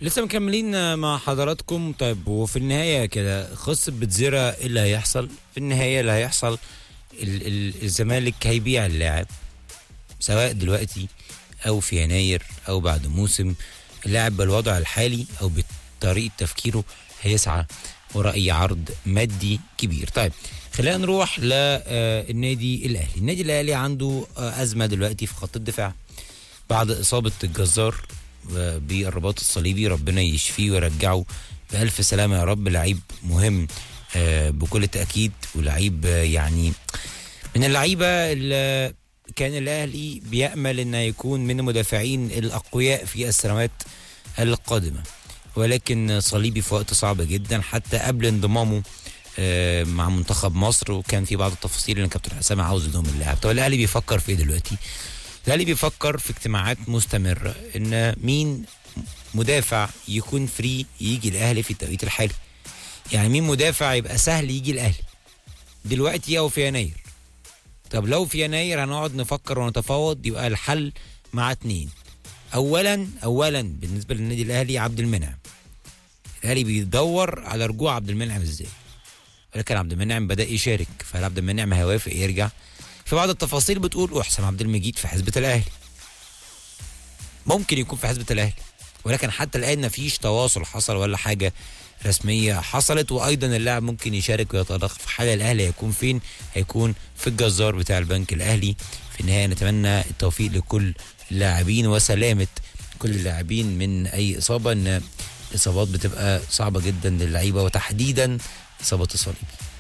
لسه مكملين مع حضراتكم طيب وفي النهايه كده خص بتزيرة ايه اللي هيحصل في النهايه اللي هيحصل ال- ال- الزمالك هيبيع اللاعب سواء دلوقتي او في يناير او بعد موسم اللاعب بالوضع الحالي او بطريقه تفكيره هيسعى وراء اي عرض مادي كبير طيب خلينا نروح للنادي الاهلي النادي الاهلي عنده آه، ازمه دلوقتي في خط الدفاع بعد اصابه الجزار آه، بالرباط الصليبي ربنا يشفيه ويرجعه بألف سلامة يا رب لعيب مهم آه، بكل تأكيد ولعيب آه، يعني من اللعيبة اللي كان الأهلي بيأمل أنه يكون من المدافعين الأقوياء في السنوات القادمة ولكن صليبي في وقت صعب جدا حتى قبل انضمامه آه، مع منتخب مصر وكان في بعض التفاصيل ان كابتن حسام عاوز يضم اللاعب طب الاهلي بيفكر في ايه دلوقتي الاهلي بيفكر في اجتماعات مستمره ان مين مدافع يكون فري يجي الاهلي في التوقيت الحالي يعني مين مدافع يبقى سهل يجي الاهلي دلوقتي او في يناير طب لو في يناير هنقعد نفكر ونتفاوض يبقى الحل مع اتنين اولا اولا بالنسبه للنادي الاهلي عبد المنعم الاهلي بيدور على رجوع عبد المنعم ازاي ولكن عبد المنعم بدا يشارك فهل عبد المنعم هيوافق يرجع في بعض التفاصيل بتقول وحسام عبد المجيد في حزبة الاهلي ممكن يكون في حزبة الاهلي ولكن حتى الان مفيش تواصل حصل ولا حاجه رسميه حصلت وايضا اللاعب ممكن يشارك ويتدخل في حال الاهلي هيكون فين هيكون في الجزار بتاع البنك الاهلي في النهايه نتمنى التوفيق لكل اللاعبين وسلامه كل اللاعبين من اي اصابه ان الاصابات بتبقى صعبه جدا للعيبه وتحديدا اصابه الصليبي